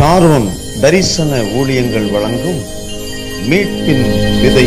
Sharon தரிசன ஊழியங்கள் வழங்கும் மீட்பின் விதை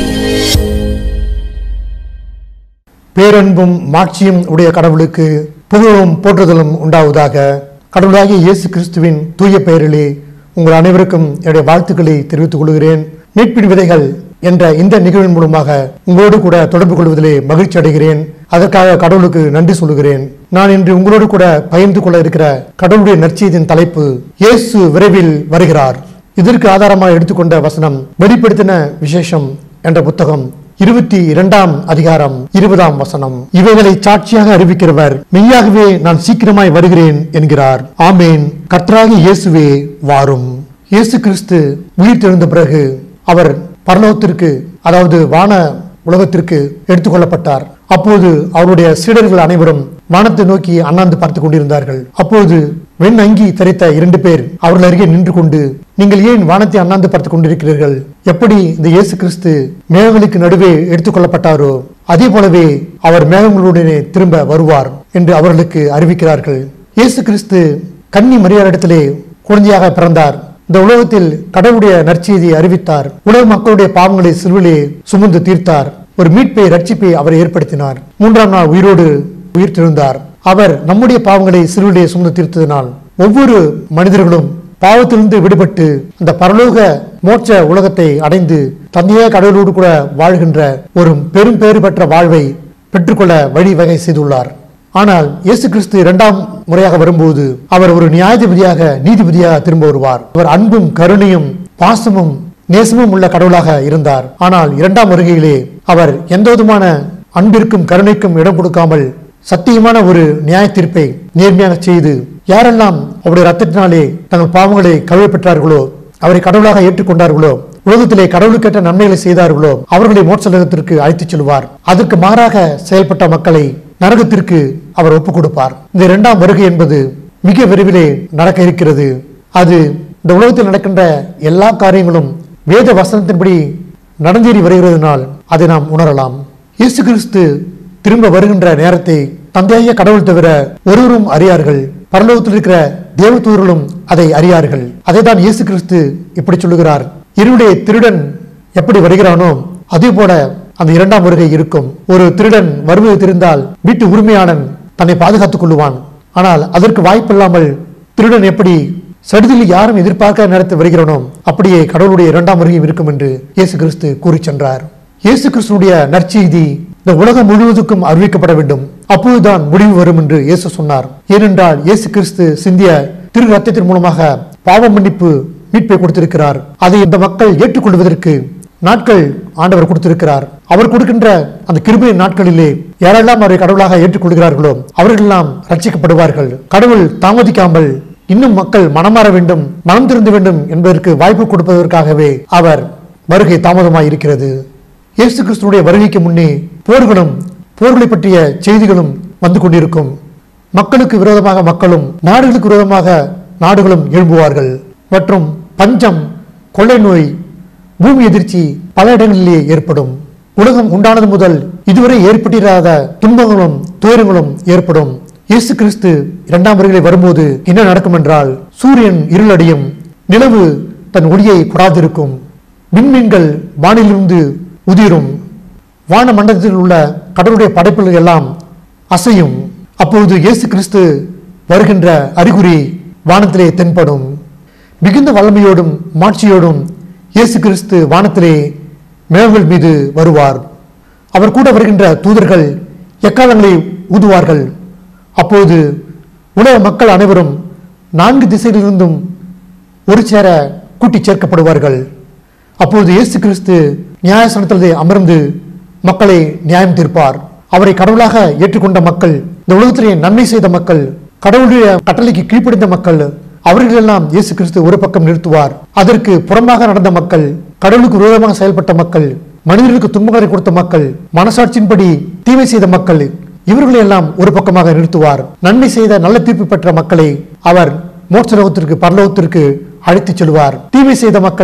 பேரன்பும் மாட்சியும் உடைய கடவுளுக்கு புகழும் போற்றுதலும் உண்டாவதாக கடவுளாகிய இயேசு கிறிஸ்துவின் தூய பெயரிலே உங்கள் அனைவருக்கும் என்னுடைய வாழ்த்துக்களை தெரிவித்துக் கொள்கிறேன் மீட்பின் விதைகள் என்ற இந்த நிகழ்வின் மூலமாக உங்களோடு கூட தொடர்பு கொள்வதிலே மகிழ்ச்சி அடைகிறேன் அதற்காக கடவுளுக்கு நன்றி சொல்லுகிறேன் நான் இன்று உங்களோடு கூட பகிர்ந்து கொள்ள இருக்கிற கடவுளுடைய நற்செய்தியின் தலைப்பு இயேசு விரைவில் வருகிறார் இதற்கு ஆதாரமாக எடுத்துக்கொண்ட வசனம் வெளிப்படுத்தின விசேஷம் என்ற புத்தகம் இருபத்தி இரண்டாம் அதிகாரம் இருபதாம் வசனம் இவைகளை சாட்சியாக அறிவிக்கிறவர் மெய்யாகவே நான் சீக்கிரமாய் வருகிறேன் என்கிறார் ஆமேன் கர்த்தராகி இயேசுவே வாரும் இயேசு கிறிஸ்து உயிர் தெழுந்த பிறகு அவர் பரலோகத்திற்கு அதாவது வான உலகத்திற்கு எடுத்துக்கொள்ளப்பட்டார் அப்போது அவருடைய சீடர்கள் அனைவரும் வானத்தை நோக்கி அண்ணாந்து பார்த்து கொண்டிருந்தார்கள் அப்போது வெண் அங்கி தரித்த இரண்டு பேர் அவர்கள் அருகே நின்று கொண்டு நீங்கள் ஏன் வானத்தை அண்ணாந்து பார்த்து கொண்டிருக்கிறீர்கள் எப்படி இந்த இயேசு கிறிஸ்து மேகங்களுக்கு நடுவே எடுத்துக்கொள்ளப்பட்டாரோ அதே போலவே அவர் மேகங்களுடனே திரும்ப வருவார் என்று அவர்களுக்கு அறிவிக்கிறார்கள் இயேசு கிறிஸ்து கன்னி மரியாதையிடத்திலே குழந்தையாக பிறந்தார் இந்த உலகத்தில் கடவுளுடைய நற்செய்தியை அறிவித்தார் உலக மக்களுடைய பாவங்களை சிலுவிலே சுமந்து தீர்த்தார் ஒரு மீட்பை ரட்சிப்பை அவர் ஏற்படுத்தினார் மூன்றாம் நாள் உயிரோடு உயிர் தெழுந்தார் அவர் நம்முடைய பாவங்களை சிலுவிலே சுமந்து தீர்த்ததினால் ஒவ்வொரு மனிதர்களும் பாவத்திலிருந்து விடுபட்டு அந்த பரலோக மோட்ச உலகத்தை அடைந்து தந்தையே கடவுளோடு கூட வாழ்கின்ற ஒரு பெரும் பேறு பெற்ற வாழ்வை பெற்றுக்கொள்ள வழிவகை செய்துள்ளார் ஆனால் இயேசு கிறிஸ்து இரண்டாம் முறையாக வரும்போது அவர் ஒரு நியாயாதிபதியாக நீதிபதியாக திரும்ப வருவார் அவர் அன்பும் கருணையும் பாசமும் நேசமும் உள்ள கடவுளாக இருந்தார் ஆனால் இரண்டாம் வருகையிலே அவர் எந்த விதமான அன்பிற்கும் கருணைக்கும் இடம் கொடுக்காமல் சத்தியமான ஒரு நியாய தீர்ப்பை நேர்மையாக செய்து யாரெல்லாம் அவருடைய ரத்தத்தினாலே தங்கள் பாவங்களை கழுவ பெற்றார்களோ அவரை கடவுளாக ஏற்றுக்கொண்டார்களோ உலகத்திலே கடவுளுக்கேற்ற நன்மைகளை செய்தார்களோ அவர்களை மோட்சலகத்திற்கு அழைத்துச் செல்வார் அதற்கு மாறாக செயல்பட்ட மக்களை நரகத்திற்கு அவர் ஒப்புக் கொடுப்பார் இந்த இரண்டாம் வருகை என்பது மிக விரைவிலே நடக்க இருக்கிறது அது இந்த உலகத்தில் நடக்கின்ற எல்லா காரியங்களும் வேத வசனத்தின்படி நடந்தேறி வருகிறதுனால் அதை நாம் உணரலாம் இயேசு கிறிஸ்து திரும்ப வருகின்ற நேரத்தை தந்தைய கடவுள் தவிர ஒருவரும் அறியார்கள் பரலோகத்தில் இருக்கிற தேவதூர்களும் அதை அறியார்கள் அதை தான் இயேசு கிறிஸ்து இப்படி சொல்லுகிறார் இருளுடைய திருடன் எப்படி வருகிறானோ அதே போல அந்த இரண்டாம் வருகை இருக்கும் ஒரு திருடன் வருவது தெரிந்தால் வீட்டு உரிமையாளன் தன்னை பாதுகாத்துக் கொள்ளுவான் ஆனால் அதற்கு வாய்ப்பில்லாமல் திருடன் எப்படி சடுதியில் யாரும் எதிர்பார்க்க நேரத்தில் வருகிறானோ அப்படியே கடவுளுடைய இரண்டாம் வருகையும் இருக்கும் என்று இயேசு கிறிஸ்து கூறி சென்றார் இயேசு கிறிஸ்துடைய நற்செய்தி இந்த உலகம் முழுவதுக்கும் அறிவிக்கப்பட வேண்டும் அப்போதுதான் முடிவு வரும் என்று இயேசு சொன்னார் ஏனென்றால் இயேசு கிறிஸ்து சிந்திய திரு ரத்தத்தின் மூலமாக பாவ மன்னிப்பு மீட்பை கொடுத்திருக்கிறார் அதை இந்த மக்கள் ஏற்றுக்கொள்வதற்கு நாட்கள் ஆண்டவர் கொடுத்திருக்கிறார் அவர் கொடுக்கின்ற அந்த கிருபையின் நாட்களிலே யாரெல்லாம் அவரை கடவுளாக ஏற்றுக்கொள்கிறார்களோ அவர்களெல்லாம் ரட்சிக்கப்படுவார்கள் கடவுள் தாமதிக்காமல் இன்னும் மக்கள் மனமாற வேண்டும் மனம் திருந்த வேண்டும் என்பதற்கு வாய்ப்பு கொடுப்பதற்காகவே அவர் வருகை தாமதமாய் இருக்கிறது இயேசு கிறிஸ்துடைய வருகைக்கு முன்னே போர்களும் போர்களை பற்றிய செய்திகளும் வந்து கொண்டிருக்கும் மக்களுக்கு விரோதமாக மக்களும் நாடுகளுக்கு விரோதமாக நாடுகளும் எழும்புவார்கள் மற்றும் பஞ்சம் கொள்ளை நோய் பூமி எதிர்ச்சி பல இடங்களிலே ஏற்படும் உலகம் உண்டானது முதல் இதுவரை ஏற்பட்டிராத துன்பங்களும் துயரங்களும் ஏற்படும் இயேசு கிறிஸ்து இரண்டாம் வருகளை வரும்போது என்ன நடக்கும் என்றால் சூரியன் இருளடையும் நிலவு தன் ஒளியை கொடாதிருக்கும் விண்மீன்கள் வானிலிருந்து உதிரும் வான மண்டலத்தில் உள்ள கடவுளுடைய படைப்புகள் எல்லாம் அசையும் அப்பொழுது இயேசு கிறிஸ்து வருகின்ற அறிகுறி வானத்திலே தென்படும் மிகுந்த வல்லமையோடும் மாட்சியோடும் இயேசு கிறிஸ்து வானத்திலே மேகங்கள் மீது வருவார் அவர் கூட வருகின்ற தூதர்கள் எக்காலங்களை ஊதுவார்கள் அப்போது உலக மக்கள் அனைவரும் நான்கு திசையிலிருந்தும் ஒரு சேர கூட்டிச் சேர்க்கப்படுவார்கள் அப்பொழுது இயேசு கிறிஸ்து நியாயசனத்திலே அமர்ந்து மக்களை நியாயம் தீர்ப்பார் அவரை கடவுளாக ஏற்றுக்கொண்ட மக்கள் இந்த உலகத்திலே நன்மை செய்த மக்கள் கடவுளுடைய கட்டளைக்கு கீழ்ப்படிந்த மக்கள் அவர்களெல்லாம் இயேசு கிறிஸ்து ஒரு பக்கம் நிறுத்துவார் அதற்கு புறம்பாக நடந்த மக்கள் கடவுளுக்கு விரோதமாக செயல்பட்ட மக்கள் மனிதர்களுக்கு துன்பங்களை கொடுத்த மக்கள் மனசாட்சியின்படி தீமை செய்த மக்கள் இவர்களை எல்லாம் ஒரு பக்கமாக நிறுத்துவார் நன்மை செய்த நல்ல தீர்ப்பு பெற்ற மக்களை அவர் மோட்சலோகத்திற்கு பரலோகத்திற்கு அழைத்துச் செல்வார் தீமை செய்த மக்களை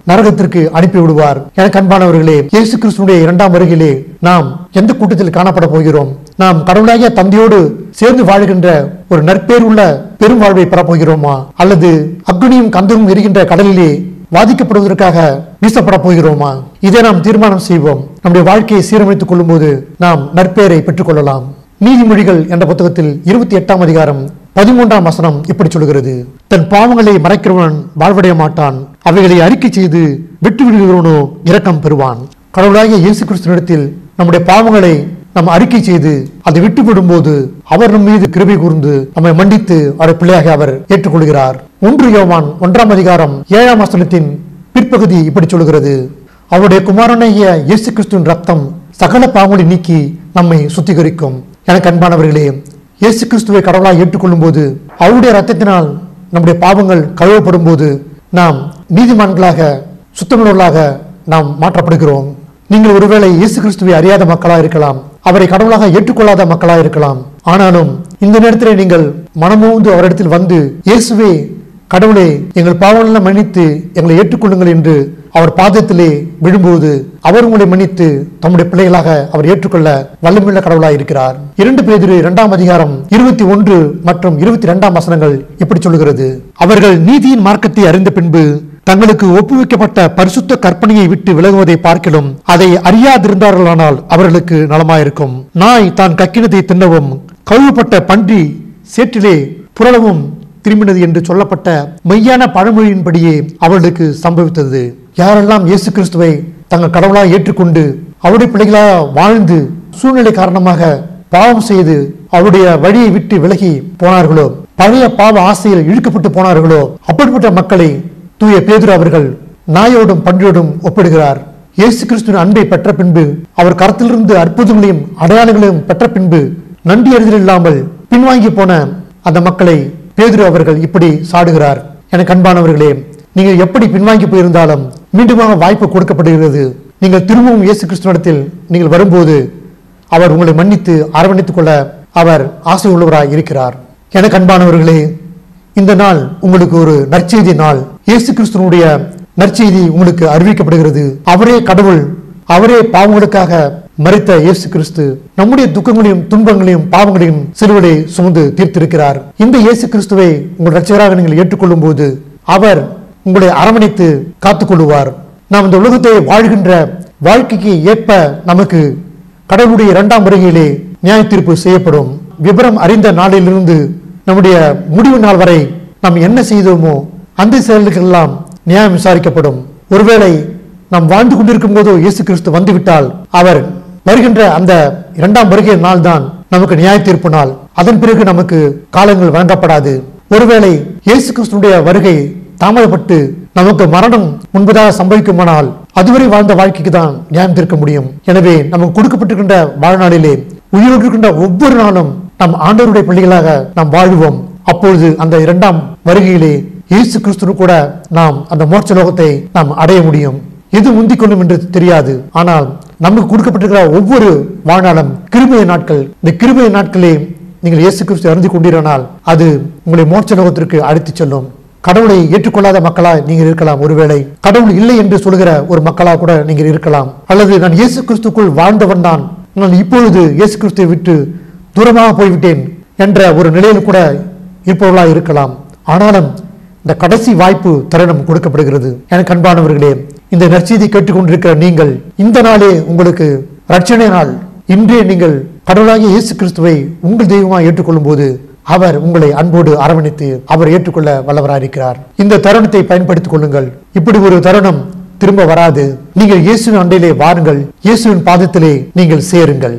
நரகத்திற்கு அனுப்பி விடுவார் எனக்கு அன்பானவர்களே இயேசு கிறிஸ்துடைய இரண்டாம் வருகையிலே நாம் எந்த கூட்டத்தில் காணப்பட போகிறோம் நாம் கடவுளாகிய தந்தையோடு சேர்ந்து வாழ்கின்ற ஒரு நற்பேர் உள்ள பெரும் வாழ்வை பெறப் போகிறோமா அல்லது அக்னியும் கந்தமும் எரிகின்ற கடலிலே வாதிக்கப்படுவதற்காக வீசப்பட போகிறோமா இதை நாம் தீர்மானம் செய்வோம் நம்முடைய வாழ்க்கையை சீரமைத்துக் கொள்ளும்போது நாம் நற்பெயரை பெற்றுக் கொள்ளலாம் நீதிமொழிகள் என்ற புத்தகத்தில் இருபத்தி எட்டாம் அதிகாரம் பதிமூன்றாம் வசனம் இப்படி சொல்கிறது தன் பாவங்களை மறைக்கிறவன் வாழ்வடைய மாட்டான் அவைகளை அறிக்கை செய்து விட்டு விடுகிறவனோ இரக்கம் பெறுவான் கடவுளாகிய இயேசு கிறிஸ்துவிடத்தில் நம்முடைய பாவங்களை நாம் அறிக்கை செய்து அதை விட்டு விடும்போது அவர் நம் மீது கிருபை கூர்ந்து நம்மை மன்னித்து அவரை பிள்ளையாக அவர் ஏற்றுக்கொள்கிறார் ஒன்று யோவான் ஒன்றாம் அதிகாரம் ஏழாம் வசனத்தின் பிற்பகுதி இப்படி சொல்கிறது அவருடைய குமாரனாகிய இயேசு கிறிஸ்துவின் ரத்தம் சகல பாவங்களை நீக்கி நம்மை சுத்திகரிக்கும் எனக்கு அன்பானவர்களே இயேசு கிறிஸ்துவை கடவுளாய் ஏற்றுக்கொள்ளும் போது அவருடைய ரத்தத்தினால் நம்முடைய பாவங்கள் கழுவப்படும் போது நாம் நீதிமான்களாக சுத்தமுள்ளவர்களாக நாம் மாற்றப்படுகிறோம் நீங்கள் ஒருவேளை இயேசு கிறிஸ்துவை அறியாத மக்களா இருக்கலாம் அவரை கடவுளாக ஏற்றுக்கொள்ளாத மக்களா இருக்கலாம் ஆனாலும் இந்த நேரத்தில் நீங்கள் மனமோந்து அவரிடத்தில் வந்து இயேசுவே கடவுளே எங்கள் பாவங்களெல்லாம் மன்னித்து எங்களை ஏற்றுக்கொள்ளுங்கள் என்று அவர் பாதத்திலே விழும்போது அவர் உங்களை மன்னித்து தம்முடைய பிள்ளைகளாக அவர் ஏற்றுக்கொள்ள வல்லமுள்ள கடவுளாய் இருக்கிறார் இரண்டு பேதிரு இரண்டாம் அதிகாரம் இருபத்தி ஒன்று மற்றும் இருபத்தி இரண்டாம் வசனங்கள் இப்படி சொல்கிறது அவர்கள் நீதியின் மார்க்கத்தை அறிந்த பின்பு தங்களுக்கு ஒப்புவிக்கப்பட்ட பரிசுத்த கற்பனையை விட்டு விலகுவதை பார்க்கிலும் அதை அறியாதிருந்தார்களானால் அவர்களுக்கு நலமாயிருக்கும் நாய் தான் கக்கினதை தின்னவும் கழுவப்பட்ட பன்றி சேற்றிலே புரளவும் திரும்பினது என்று சொல்லப்பட்ட மெய்யான பழமொழியின்படியே அவர்களுக்கு சம்பவித்தது யாரெல்லாம் இயேசு கிறிஸ்துவை தங்கள் கடவுளாக ஏற்றுக்கொண்டு அவருடைய பிள்ளைகளாக வாழ்ந்து சூழ்நிலை காரணமாக பாவம் செய்து அவருடைய வழியை விட்டு விலகி போனார்களோ பழைய பாவ ஆசையில் இழுக்கப்பட்டு போனார்களோ அப்படிப்பட்ட மக்களை தூய பேதுரு அவர்கள் நாயோடும் பன்றியோடும் ஒப்பிடுகிறார் இயேசு கிறிஸ்துவின் அன்பை பெற்ற பின்பு அவர் கரத்திலிருந்து அற்புதங்களையும் அடையாளங்களையும் பெற்ற பின்பு நன்றி அறிதல் இல்லாமல் பின்வாங்கி போன அந்த மக்களை பேதுரு அவர்கள் இப்படி சாடுகிறார் எனக்கு அன்பானவர்களே நீங்கள் எப்படி பின்வாங்கி போயிருந்தாலும் மீண்டுமாக வாய்ப்பு கொடுக்கப்படுகிறது நீங்கள் திரும்பவும் இயேசு கிறிஸ்துவனிடத்தில் நீங்கள் வரும்போது அவர் உங்களை மன்னித்து அரவணைத்துக் கொள்ள அவர் ஆசை உள்ளவராய் இருக்கிறார் எனக்கு அன்பானவர்களே இந்த நாள் உங்களுக்கு ஒரு நற்செய்தி நாள் இயேசு கிறிஸ்துவனுடைய நற்செய்தி உங்களுக்கு அறிவிக்கப்படுகிறது அவரே கடவுள் அவரே பாவங்களுக்காக மறித்த இயேசு கிறிஸ்து நம்முடைய துக்கங்களையும் துன்பங்களையும் பாவங்களையும் சிலுவலை சுமந்து தீர்த்திருக்கிறார் இந்த இயேசு கிறிஸ்துவை உங்கள் ரட்சகராக நீங்கள் ஏற்றுக்கொள்ளும் போது அவர் உங்களை அரவணைத்து காத்துக்கொள்ளுவார் நாம் இந்த உலகத்தை வாழ்கின்ற வாழ்க்கைக்கு ஏற்ப நமக்கு கடவுளுடைய இரண்டாம் வருகையிலே நியாய தீர்ப்பு செய்யப்படும் விபரம் அறிந்த நாளிலிருந்து நம்முடைய முடிவு நாள் வரை நாம் என்ன செய்தோமோ அந்த செயல்களெல்லாம் நியாயம் விசாரிக்கப்படும் ஒருவேளை நாம் வாழ்ந்து கொண்டிருக்கும் போதோ இயேசு கிறிஸ்து வந்துவிட்டால் அவர் வருகின்ற அந்த இரண்டாம் வருகை நாள் தான் நமக்கு நியாய தீர்ப்பு நாள் அதன் பிறகு நமக்கு காலங்கள் வழங்கப்படாது ஒருவேளை இயேசு கிறிஸ்துடைய வருகை தாமதப்பட்டு நமக்கு மரணம் முன்பதாக சம்பவிக்குமானால் அதுவரை வாழ்ந்த வாழ்க்கைக்கு தான் நியாயம் தீர்க்க முடியும் எனவே நமக்கு கொடுக்கப்பட்டிருக்கின்ற வாழ்நாளிலே உயிரோடு இருக்கின்ற ஒவ்வொரு நாளும் நம் ஆண்டவருடைய பிள்ளைகளாக நாம் வாழ்வோம் அப்பொழுது அந்த இரண்டாம் வருகையிலே இயேசு கிறிஸ்துவ கூட நாம் அந்த மோட்ச லோகத்தை நாம் அடைய முடியும் எது முந்திக் கொள்ளும் என்று தெரியாது ஆனால் நமக்கு கொடுக்கப்பட்டிருக்கிற ஒவ்வொரு வாழ்நாளும் கிருபைய நாட்கள் இந்த கிருபைய நாட்களே நீங்கள் இயேசு கிறிஸ்து அறிந்து கொண்டீரானால் அது உங்களை மோட்ச லோகத்திற்கு அழைத்துச் செல்லும் கடவுளை ஏற்றுக்கொள்ளாத மக்களா நீங்கள் இருக்கலாம் ஒருவேளை கடவுள் இல்லை என்று சொல்கிற ஒரு மக்களா கூட நீங்கள் இருக்கலாம் அல்லது நான் இயேசு கிறிஸ்துக்குள் வாழ்ந்தவன் தான் நான் இப்பொழுது இயேசு கிறிஸ்துவை விட்டு தூரமாக போய்விட்டேன் என்ற ஒரு நிலையில் கூட இருப்பவர்களா இருக்கலாம் ஆனாலும் இந்த கடைசி வாய்ப்பு தருணம் கொடுக்கப்படுகிறது எனக்கு அன்பானவர்களே இந்த நற்செய்தி கேட்டுக்கொண்டிருக்கிற நீங்கள் இந்த நாளே உங்களுக்கு ரட்சணை நாள் இன்றே நீங்கள் கடவுளாகிய இயேசு கிறிஸ்துவை உங்கள் தெய்வமாக ஏற்றுக்கொள்ளும் போது அவர் உங்களை அன்போடு அரவணைத்து அவர் ஏற்றுக்கொள்ள வல்லவராயிருக்கிறார் இந்த தருணத்தை பயன்படுத்திக் கொள்ளுங்கள் இப்படி ஒரு தருணம் திரும்ப வராது நீங்கள் இயேசுவின் அண்டையிலே வாருங்கள் இயேசுவின் பாதத்திலே நீங்கள் சேருங்கள்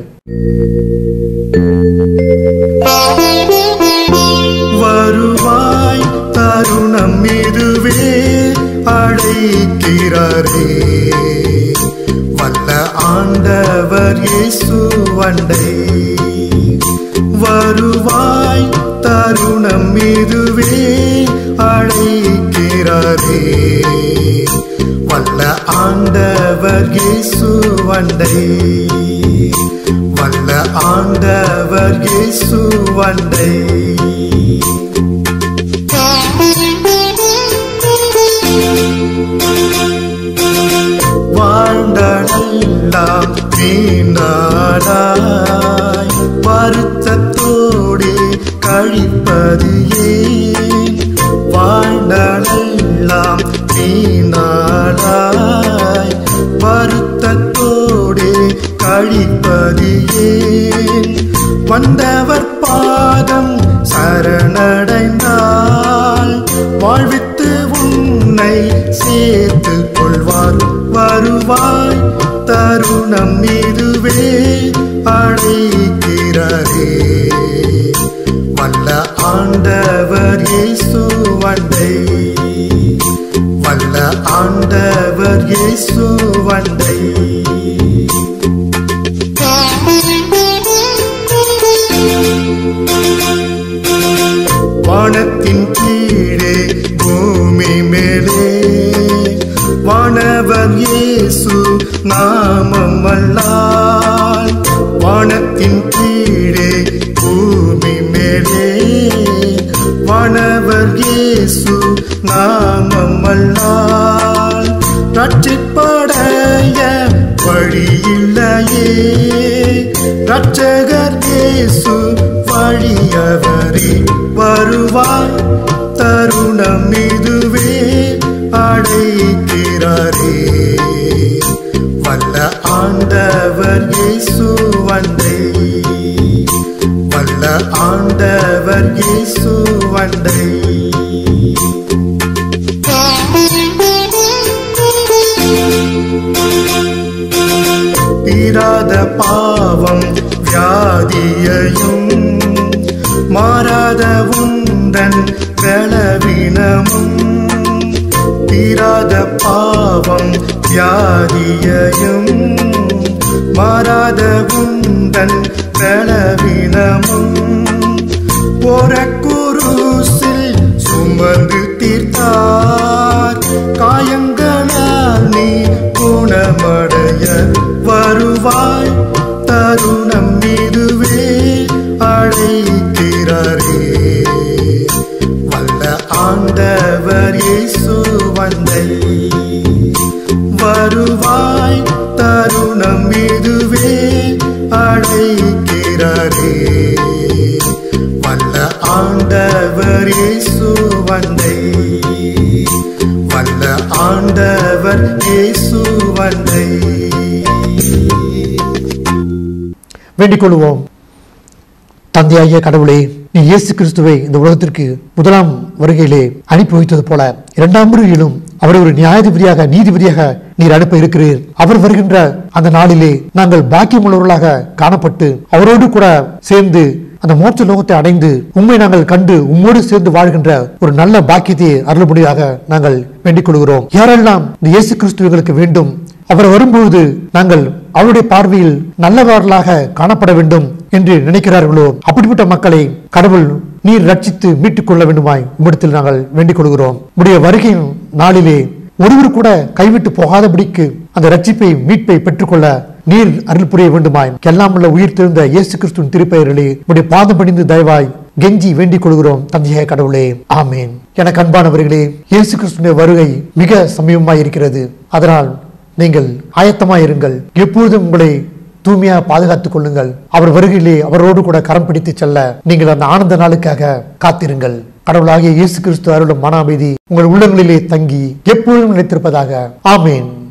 வருவாய் தருணம் இதுவே அழைக்கிறாரே வல்ல ஆண்டவர் இயேசு வண்டை வருவாய் தருணம் இதுவே அழைக்கிறாரே வல்ல ஆண்டவர் இயேசு வண்டை வல்ல ஆண்டவர் இயேசு வண்டை வாழ்நாளெல்லாம் வீணாடாய் வருத்தத்தோடே கழிப்பது ஏன் வாழ்நாளெல்லாம் வீணாடாய் வருத்தத்தோடே கழிப்பது ஏன் வந்தவர் பாதம் சரணடைந்தால் வாழ்வித்து உன்னை சேர்த்து கொள்வார் வருவாய் தருணம் இதுவே அழைக்கிறாரே வல்ல ஆண்டவர் இயேசு வண்டை வல்ல ஆண்டவர் இயேசு வண்டை வானத்தின் கீழே பூமி மேலே வானவர் இயேசு நாமம் அல்லால் வானத்தின் கீழே பூமி மேலே வானவர் இயேசு நாமம் அல்லால் ரட்சிப்படைய வழியில்லையே ரட்சகர் இயேசு வழியவரே வருவாய் தருணம் இதுவே அழைக்கிறாரே வல்ல ஆண்டவர் இயேசு வண்டை வல்ல ஆண்டவர் இயேசு வண்டை தீராத பாவம் வியாதியையும் மாறாத உந்தன் பலவீனமும் தீராத பாவம் வியாதியையும் மாறாத உந்தன் பலவீனமும் போரக்குருசில் சுமந்து தீர்த்தார் காயங்களால் நீ குணமடைய வருவாய் தருணம் இதுவே அழைக்கிறாரே வல்ல ஆண்டவர் இயேசு வந்தை வருவாய் தருணம் இதுவே அழைக்கிறாரே வல்ல ஆண்டவர் இயேசு வந்தை வல்ல ஆண்டவர் இயேசு வந்தை வேண்டிக் கொள்வோம் தந்தையாகிய கடவுளே நீ இயேசு கிறிஸ்துவை இந்த உலகத்திற்கு முதலாம் வருகையிலே அனுப்பி வைத்தது போல இரண்டாம் முறையிலும் அவரை ஒரு நியாயாதிபதியாக நீதிபதியாக நீர் அனுப்ப இருக்கிறீர் அவர் வருகின்ற அந்த நாளிலே நாங்கள் பாக்கியமுள்ளவர்களாக காணப்பட்டு அவரோடு கூட சேர்ந்து அந்த மோட்ச லோகத்தை அடைந்து உண்மை நாங்கள் கண்டு உம்மோடு சேர்ந்து வாழ்கின்ற ஒரு நல்ல பாக்கியத்தை அருள்படியாக நாங்கள் வேண்டிக் கொள்கிறோம் யாரெல்லாம் இந்த இயேசு கிறிஸ்து எங்களுக்கு வேண்டும் அவர் வரும்பொழுது நாங்கள் அவருடைய பார்வையில் நல்லவர்களாக காணப்பட வேண்டும் என்று நினைக்கிறார்களோ அப்படிப்பட்ட மக்களை கடவுள் நீர் ரட்சித்து மீட்டுக் கொள்ள வேண்டுமாய் உம்மிடத்தில் நாங்கள் வேண்டிக் கொள்கிறோம் உடைய வருகையின் நாளிலே ஒருவர் கூட கைவிட்டு போகாதபடிக்கு அந்த ரட்சிப்பை மீட்பை பெற்றுக்கொள்ள நீர் அருள் புரிய வேண்டுமாய் எல்லாம் உள்ள உயிர் தெரிந்த இயேசு கிறிஸ்துவின் திருப்பெயரிலே உடைய பாதம் பணிந்து தயவாய் கெஞ்சி வேண்டிக் கொள்கிறோம் தந்தையாய கடவுளே ஆமேன் எனக்கு அன்பானவர்களே இயேசு கிறிஸ்துவின் வருகை மிக சமீபமாய் இருக்கிறது அதனால் நீங்கள் ஆயத்தமாய் இருங்கள் எப்பொழுதும் உங்களை தூய்மையா பாதுகாத்துக் கொள்ளுங்கள் அவர் வருகையிலே அவரோடு கூட கரம் பிடித்து செல்ல நீங்கள் அந்த ஆனந்த நாளுக்காக காத்திருங்கள் கடவுளாகிய இயேசு கிறிஸ்து அருளும் மன அமைதி உங்கள் உள்ளங்களிலே தங்கி எப்பொழுதும் நிலைத்திருப்பதாக ஆமேன்